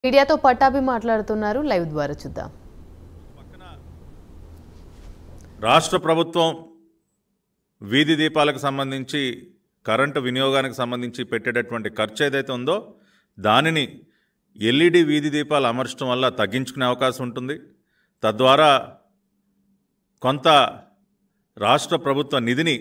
మీడియాతో పట్టాభి మాట్లాడుతున్నారు లైవ్ ద్వారా చూద్దాం రాష్ట్ర ప్రభుత్వం వీధి దీపాలకు సంబంధించి కరెంటు వినియోగానికి సంబంధించి పెట్టేటటువంటి ఖర్చు ఏదైతే ఉందో దానిని ఎల్ఈడి వీధి దీపాలు అమర్చడం వల్ల తగ్గించుకునే అవకాశం ఉంటుంది తద్వారా కొంత రాష్ట్ర ప్రభుత్వ నిధిని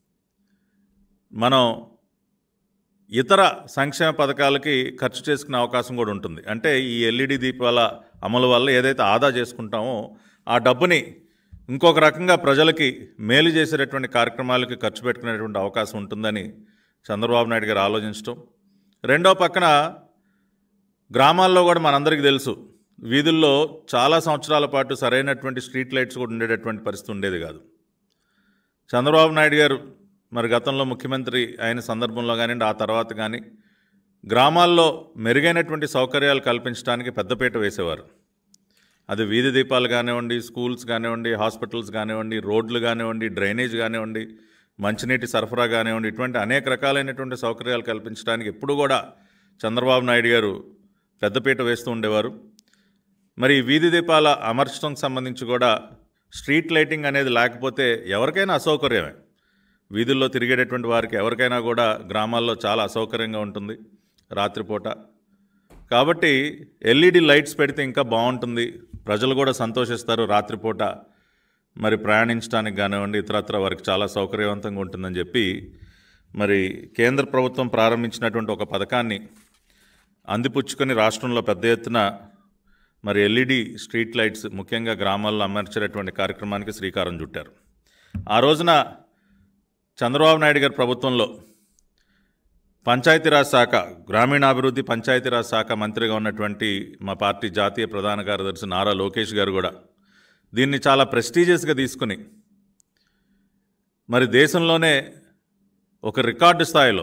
మనం ఇతర సంక్షేమ పథకాలకి ఖర్చు చేసుకునే అవకాశం కూడా ఉంటుంది అంటే ఈ ఎల్ఈడి దీపాల అమలు వల్ల ఏదైతే ఆదా చేసుకుంటామో ఆ డబ్బుని ఇంకొక రకంగా ప్రజలకి మేలు చేసేటటువంటి కార్యక్రమాలకి ఖర్చు పెట్టుకునేటువంటి అవకాశం ఉంటుందని చంద్రబాబు నాయుడు గారు ఆలోచించడం రెండో పక్కన గ్రామాల్లో కూడా మనందరికీ తెలుసు వీధుల్లో చాలా సంవత్సరాల పాటు సరైనటువంటి స్ట్రీట్ లైట్స్ కూడా ఉండేటటువంటి పరిస్థితి ఉండేది కాదు చంద్రబాబు నాయుడు గారు మరి గతంలో ముఖ్యమంత్రి అయిన సందర్భంలో కానివ్వండి ఆ తర్వాత కానీ గ్రామాల్లో మెరుగైనటువంటి సౌకర్యాలు కల్పించడానికి పెద్దపీట వేసేవారు అది వీధి దీపాలు కానివ్వండి స్కూల్స్ కానివ్వండి హాస్పిటల్స్ కానివ్వండి రోడ్లు కానివ్వండి డ్రైనేజ్ కానివ్వండి మంచినీటి సరఫరా కానివ్వండి ఇటువంటి అనేక రకాలైనటువంటి సౌకర్యాలు కల్పించడానికి ఎప్పుడు కూడా చంద్రబాబు నాయుడు గారు పెద్దపీట వేస్తూ ఉండేవారు మరి ఈ వీధి దీపాల అమర్చడానికి సంబంధించి కూడా స్ట్రీట్ లైటింగ్ అనేది లేకపోతే ఎవరికైనా అసౌకర్యమే వీధుల్లో తిరిగేటటువంటి వారికి ఎవరికైనా కూడా గ్రామాల్లో చాలా అసౌకర్యంగా ఉంటుంది రాత్రిపూట కాబట్టి ఎల్ఈడి లైట్స్ పెడితే ఇంకా బాగుంటుంది ప్రజలు కూడా సంతోషిస్తారు రాత్రిపూట మరి ప్రయాణించడానికి కానివ్వండి ఇతరత్ర వారికి చాలా సౌకర్యవంతంగా ఉంటుందని చెప్పి మరి కేంద్ర ప్రభుత్వం ప్రారంభించినటువంటి ఒక పథకాన్ని అందిపుచ్చుకొని రాష్ట్రంలో పెద్ద ఎత్తున మరి ఎల్ఈడి స్ట్రీట్ లైట్స్ ముఖ్యంగా గ్రామాల్లో అమర్చేటటువంటి కార్యక్రమానికి శ్రీకారం చుట్టారు ఆ రోజున చంద్రబాబు నాయుడు గారి ప్రభుత్వంలో పంచాయతీరాజ్ శాఖ గ్రామీణాభివృద్ధి పంచాయతీరాజ్ శాఖ మంత్రిగా ఉన్నటువంటి మా పార్టీ జాతీయ ప్రధాన కార్యదర్శి నారా లోకేష్ గారు కూడా దీన్ని చాలా ప్రెస్టీజియస్గా తీసుకుని మరి దేశంలోనే ఒక రికార్డు స్థాయిలో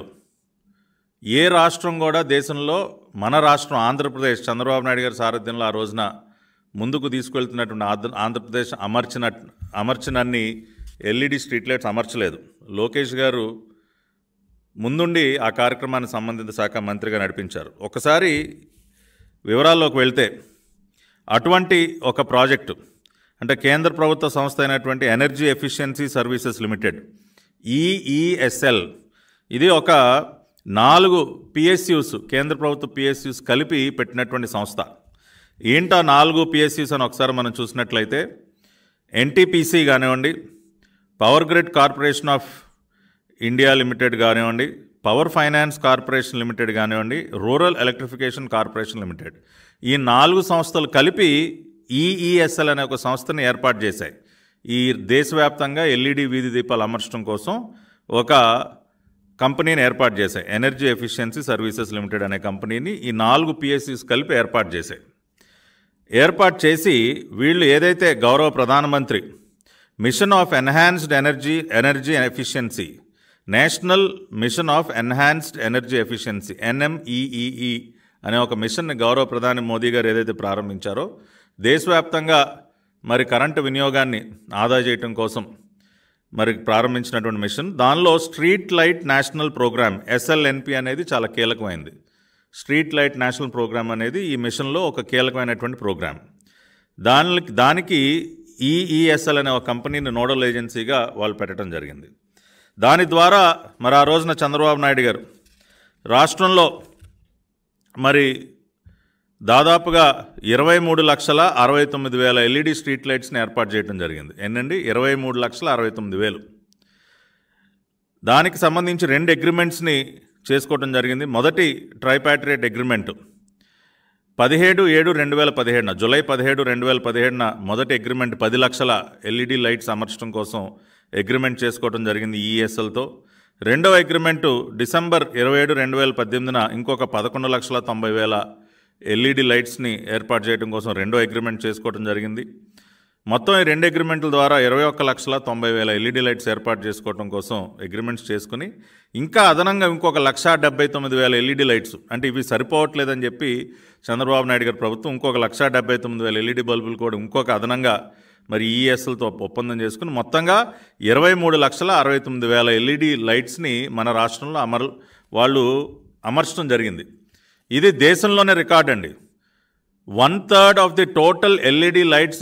ఏ రాష్ట్రం కూడా దేశంలో మన రాష్ట్రం ఆంధ్రప్రదేశ్ చంద్రబాబు నాయుడు గారి సారథ్యంలో ఆ రోజున ముందుకు తీసుకెళ్తున్నటువంటి ఆంధ్ర ఆంధ్రప్రదేశ్ అమర్చిన అమర్చినన్ని ఎల్ఈడి స్ట్రీట్ లైట్స్ అమర్చలేదు లోకేష్ గారు ముందుండి ఆ కార్యక్రమాన్ని సంబంధిత శాఖ మంత్రిగా నడిపించారు ఒకసారి వివరాల్లోకి వెళ్తే అటువంటి ఒక ప్రాజెక్టు అంటే కేంద్ర ప్రభుత్వ సంస్థ అయినటువంటి energy efficiency services limited EESL ఇది ఒక నాలుగు పిఎస్యూస్ కేంద్ర ప్రభుత్వ పిఎస్యూస్ కలిపి పెట్టినటువంటి సంస్థ ఏంటో నాలుగు పిఎస్యూస్ అని ఒకసారి మనం చూసినట్లయితే ఎన్టీపీసీ కానివ్వండి power grid corporation of India limited కానివ్వండి పవర్ ఫైనాన్స్ కార్పొరేషన్ లిమిటెడ్ కానివ్వండి రూరల్ ఎలక్ట్రిఫికేషన్ కార్పొరేషన్ లిమిటెడ్ ఈ నాలుగు సంస్థలు కలిపి ఈఈఎస్ఎల్ అనే ఒక సంస్థని ఏర్పాటు చేశాయి ఈ దేశవ్యాప్తంగా ఎల్ఈడి వీధి దీపాలు అమర్చడం కోసం ఒక కంపెనీని ఏర్పాటు చేశాయి ఎనర్జీ ఎఫిషియన్సీ సర్వీసెస్ లిమిటెడ్ అనే కంపెనీని ఈ నాలుగు పిఎస్సిస్ కలిపి ఏర్పాటు చేశాయి ఏర్పాటు చేసి వీళ్ళు ఏదైతే గౌరవ ప్రధానమంత్రి mission of enhanced energy energy efficiency national mission of enhanced energy efficiency NMEEE అనే ఒక మిషన్ని గౌరవ ప్రధాని మోదీ గారు ఏదైతే ప్రారంభించారో దేశవ్యాప్తంగా మరి కరెంటు వినియోగాన్ని ఆదా చేయటం కోసం మరి ప్రారంభించినటువంటి మిషన్ దానిలో street light national programme SLNP అనేది చాలా కీలకమైంది స్ట్రీట్ లైట్ నేషనల్ ప్రోగ్రామ్ అనేది ఈ మిషన్లో ఒక కీలకమైనటువంటి ప్రోగ్రామ్ దానికి దానికి ఈఈఎస్ఎల్ అనే ఒక కంపెనీని నోడల్ ఏజెన్సీగా వాళ్ళు పెట్టడం జరిగింది దాని ద్వారా మరి ఆ రోజున చంద్రబాబు నాయుడు గారు రాష్ట్రంలో మరి దాదాపుగా ఇరవై మూడు లక్షల అరవై తొమ్మిది వేల ఎల్ఈడి స్ట్రీట్ లైట్స్ని ఏర్పాటు చేయడం జరిగింది ఎన్నండి ఇరవై మూడు లక్షల అరవై తొమ్మిది వేలు దానికి సంబంధించి రెండు అగ్రిమెంట్స్ని చేసుకోవడం జరిగింది మొదటి ట్రైపాట్రేట్ అగ్రిమెంట్ పదిహేడు ఏడు రెండు వేల పదిహేడున జూలై పదిహేడు రెండు వేల పదిహేడున మొదటి అగ్రిమెంట్ పది లక్షల ఎల్ఈడి లైట్స్ అమర్చడం కోసం అగ్రిమెంట్ చేసుకోవడం జరిగింది ఈఎస్ఎల్తో రెండవ అగ్రిమెంటు డిసెంబర్ ఇరవై ఏడు రెండు వేల పద్దెనిమిదిన ఇంకొక పదకొండు లక్షల తొంభై వేల ఎల్ఈడి లైట్స్ని ఏర్పాటు చేయడం కోసం రెండో అగ్రిమెంట్ చేసుకోవడం జరిగింది మొత్తం ఈ రెండు అగ్రిమెంట్ల ద్వారా ఇరవై ఒక్క లక్షల తొంభై వేల ఎల్ఈడి లైట్స్ ఏర్పాటు చేసుకోవడం కోసం అగ్రిమెంట్స్ చేసుకుని ఇంకా అదనంగా ఇంకొక లక్ష డెబ్బై తొమ్మిది వేల ఎల్ఈడి లైట్స్ అంటే ఇవి సరిపోవట్లేదని చెప్పి చంద్రబాబు నాయుడు గారి ప్రభుత్వం ఇంకొక లక్ష డెబ్బై తొమ్మిది వేల ఎల్ఈడి బల్బులు కూడా ఇంకొక అదనంగా మరి ఈఎస్ఎల్తో ఒప్పందం చేసుకుని మొత్తంగా ఇరవై మూడు లక్షల అరవై తొమ్మిది వేల ఎల్ఈడి లైట్స్ని మన రాష్ట్రంలో అమరు వాళ్ళు అమర్చడం జరిగింది ఇది దేశంలోనే రికార్డ్ అండి one third of the total LED lights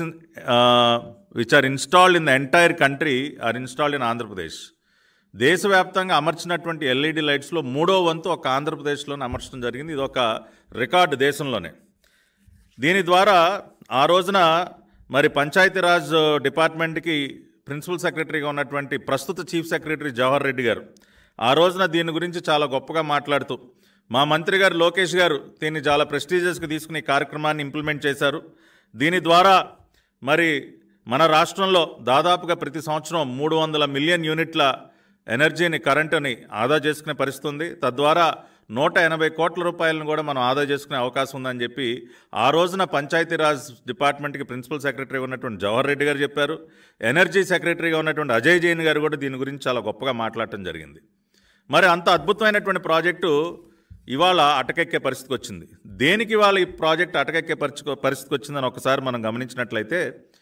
which are installed in the entire country are installed in Andhra Pradesh దేశవ్యాప్తంగా అమర్చినటువంటి ఎల్ఈడి లైట్స్లో మూడో వంతు ఒక ఆంధ్రప్రదేశ్లోనే అమర్చడం జరిగింది ఇది ఒక రికార్డు దేశంలోనే దీని ద్వారా ఆ రోజున మరి పంచాయతీరాజ్ డిపార్ట్మెంట్కి ప్రిన్సిపల్ సెక్రటరీగా ఉన్నటువంటి ప్రస్తుత చీఫ్ సెక్రటరీ జవహర్ రెడ్డి గారు ఆ రోజున దీని గురించి చాలా గొప్పగా మాట్లాడుతూ మా మంత్రి గారు లోకేష్ గారు దీన్ని చాలా ప్రెస్టీజియస్గా తీసుకుని ఈ కార్యక్రమాన్ని ఇంప్లిమెంట్ చేశారు దీని ద్వారా మరి మన రాష్ట్రంలో దాదాపుగా ప్రతి సంవత్సరం మూడు వందల మిలియన్ యూనిట్ల ఎనర్జీని కరెంటుని ఆదా చేసుకునే పరిస్థితి ఉంది తద్వారా నూట ఎనభై కోట్ల రూపాయలను కూడా మనం ఆదా చేసుకునే అవకాశం ఉందని చెప్పి ఆ రోజున పంచాయతీరాజ్ డిపార్ట్మెంట్కి ప్రిన్సిపల్ సెక్రటరీగా ఉన్నటువంటి జవహర్ రెడ్డి గారు చెప్పారు ఎనర్జీ సెక్రటరీగా ఉన్నటువంటి అజయ్ జైన్ గారు కూడా దీని గురించి చాలా గొప్పగా మాట్లాడటం జరిగింది మరి అంత అద్భుతమైనటువంటి ప్రాజెక్టు ఇవాళ అటకెక్కే పరిస్థితికి వచ్చింది దేనికి ఇవాళ ఈ ప్రాజెక్ట్ అటకెక్కే పరిస్థితి పరిస్థితికి వచ్చిందని ఒకసారి మనం గమనించినట్లయితే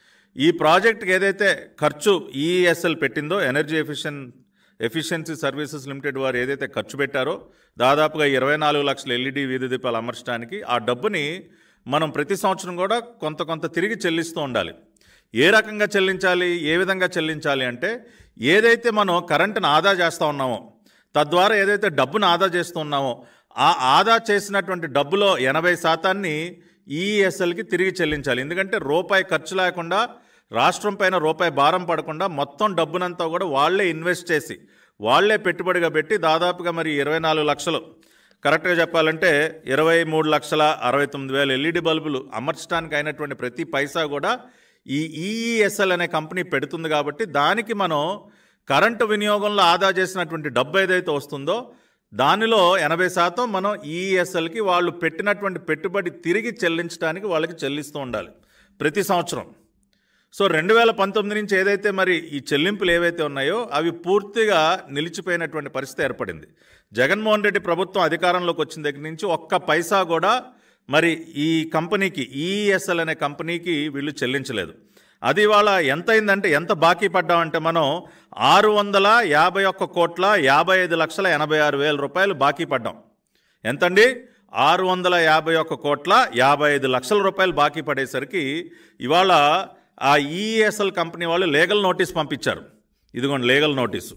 ఈ ప్రాజెక్ట్కి ఏదైతే ఖర్చు ఈఎస్ఎల్ పెట్టిందో ఎనర్జీ ఎఫిషియన్ ఎఫిషియన్సీ సర్వీసెస్ లిమిటెడ్ వారు ఏదైతే ఖర్చు పెట్టారో దాదాపుగా ఇరవై నాలుగు లక్షల ఎల్ఈడి వీధి దీపాలు అమర్చడానికి ఆ డబ్బుని మనం ప్రతి సంవత్సరం కూడా కొంత కొంత తిరిగి చెల్లిస్తూ ఉండాలి ఏ రకంగా చెల్లించాలి ఏ విధంగా చెల్లించాలి అంటే ఏదైతే మనం కరెంటును ఆదా చేస్తూ ఉన్నామో తద్వారా ఏదైతే డబ్బును ఆదా చేస్తూ ఉన్నామో ఆ ఆదా చేసినటువంటి డబ్బులో ఎనభై శాతాన్ని ఈఎస్ఎల్కి తిరిగి చెల్లించాలి ఎందుకంటే రూపాయి ఖర్చు లేకుండా రాష్ట్రం పైన రూపాయి భారం పడకుండా మొత్తం డబ్బునంతా కూడా వాళ్ళే ఇన్వెస్ట్ చేసి వాళ్ళే పెట్టుబడిగా పెట్టి దాదాపుగా మరి ఇరవై నాలుగు లక్షలు కరెక్ట్గా చెప్పాలంటే ఇరవై మూడు లక్షల అరవై తొమ్మిది వేల ఎల్ఈడి బల్బులు అమర్చడానికి అయినటువంటి ప్రతి పైసా కూడా ఈ ఈఈఎస్ఎల్ అనే కంపెనీ పెడుతుంది కాబట్టి దానికి మనం కరెంటు వినియోగంలో ఆదా చేసినటువంటి డబ్బు ఏదైతే వస్తుందో దానిలో ఎనభై శాతం మనం ఈఎస్ఎల్కి వాళ్ళు పెట్టినటువంటి పెట్టుబడి తిరిగి చెల్లించడానికి వాళ్ళకి చెల్లిస్తూ ఉండాలి ప్రతి సంవత్సరం సో రెండు వేల పంతొమ్మిది నుంచి ఏదైతే మరి ఈ చెల్లింపులు ఏవైతే ఉన్నాయో అవి పూర్తిగా నిలిచిపోయినటువంటి పరిస్థితి ఏర్పడింది జగన్మోహన్ రెడ్డి ప్రభుత్వం అధికారంలోకి వచ్చిన దగ్గర నుంచి ఒక్క పైసా కూడా మరి ఈ కంపెనీకి ఈఎస్ఎల్ అనే కంపెనీకి వీళ్ళు చెల్లించలేదు అది ఇవాళ ఎంత అయిందంటే ఎంత బాకీ పడ్డామంటే మనం ఆరు వందల యాభై ఒక్క కోట్ల యాభై ఐదు లక్షల ఎనభై ఆరు వేల రూపాయలు బాకీ పడ్డాం ఎంతండి ఆరు వందల యాభై ఒక్క కోట్ల యాభై ఐదు లక్షల రూపాయలు బాకీ పడేసరికి ఇవాళ ఆ ఈఎస్ఎల్ కంపెనీ వాళ్ళు లీగల్ నోటీస్ పంపించారు ఇదిగోండి లీగల్ నోటీసు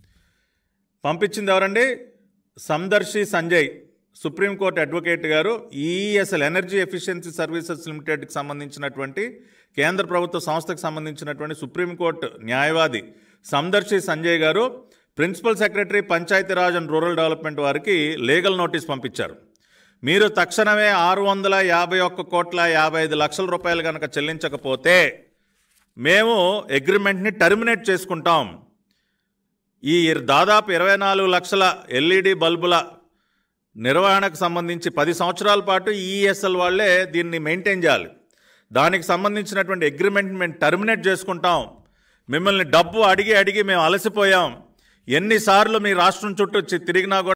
పంపించింది ఎవరండి సందర్శి Sanjay supreme court advocate garu ESL energy efficiency services లిమిటెడ్కి సంబంధించినటువంటి కేంద్ర ప్రభుత్వ సంస్థకు సంబంధించినటువంటి సుప్రీంకోర్టు న్యాయవాది సందర్శి Sanjay garu principal secretary Panchayati Raj and rural development వారికి లీగల్ నోటీస్ పంపించారు మీరు తక్షణమే ఆరు వందల యాభై ఒక్క కోట్ల యాభై ఐదు లక్షల రూపాయలు కనుక చెల్లించకపోతే మేము అగ్రిమెంట్ని టర్మినేట్ చేసుకుంటాం ఈ దాదాపు ఇరవై నాలుగు లక్షల ఎల్ఈడి బల్బుల నిర్వహణకు సంబంధించి పది సంవత్సరాల పాటు ఈఎస్ఎల్ వాళ్ళే దీన్ని మెయింటైన్ చేయాలి దానికి సంబంధించినటువంటి అగ్రిమెంట్ మేము టర్మినేట్ చేసుకుంటాం మిమ్మల్ని డబ్బు అడిగి అడిగి మేము అలసిపోయాం ఎన్నిసార్లు మీ రాష్ట్రం చుట్టూ చి- తిరిగినా కూడా